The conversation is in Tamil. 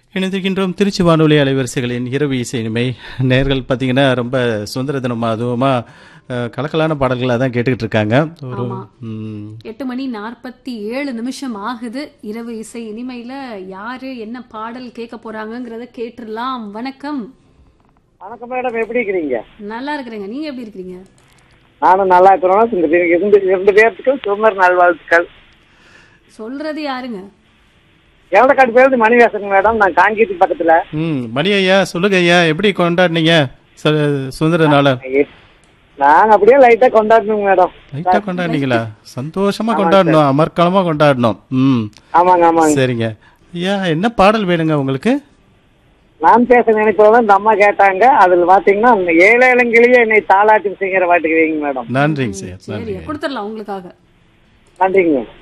இணைந்திருக்கின்றோம் திருச்சி வானொலி அலைவரிசைகளின் இரவு இசை இனிமை நேர்கள் பார்த்தீங்கன்னா ரொம்ப சுதந்திர தினம் அதுவுமா அஹ், கலக்கலான பாடல்களாக தான் கேட்டுக்கிட்டு இருக்காங்க ஒரு ஆமா. ம், எட்டு மணி நாற்பத்தி ஏழு நிமிஷம் ஆகுது இரவு இசை இனிமையில யாரு என்ன பாடல் கேட்க போறாங்கங்கிறத கேட்டுடலாம் வணக்கம் வணக்கம் மேடம் எப்படி இருக்கிறீங்க நல்லா இருக்கிறேங்க நீங்க எப்படி இருக்கிறீங்க நானும் நல்லா இருக்கிறோம் இந்த பேருக்கு இரண்டு இரண்டு பேர்த்துக்கும் சுதந்திர நல்வாழ்த்துக்கள் சொல்றது யாருங்க எவ்வளோக்காட்டு பேருந்து மணி பேசுறேங்க மேடம் நான் காங்கேயத்து பக்கத்துல ம் மணி ஐயா சொல்லுங்க ஐயா எப்படி கொண்டாடினீங்க சு- சுதந்திர நாளை நாங்க அப்படியே லைட்டா கொண்டாடணுங்க மேடம் லைட்டாக கொண்டாடினீங்களா சந்தோஷமா கொண்டாடணும் அமர்க்களமா கொண்டாடணும் ம் ஆமாங்க ஆமாங்க சரிங்க ஐயா என்ன பாடல் வேணுங்க உங்களுக்கு நான் பேச நினைப்பதான் இந்த அம்மா கேட்டாங்க அதுல பாத்தீங்கன்னா அந்த ஏழை இளங்கிலேயே என்னை தாளாட்டி செய்கிற பாட்டுக்கு வைங்க மேடம் நன்றிங்க சார் சரி நன்றிங்க கொடுத்துடலாம் உங்களுக்காக நன்றிங்க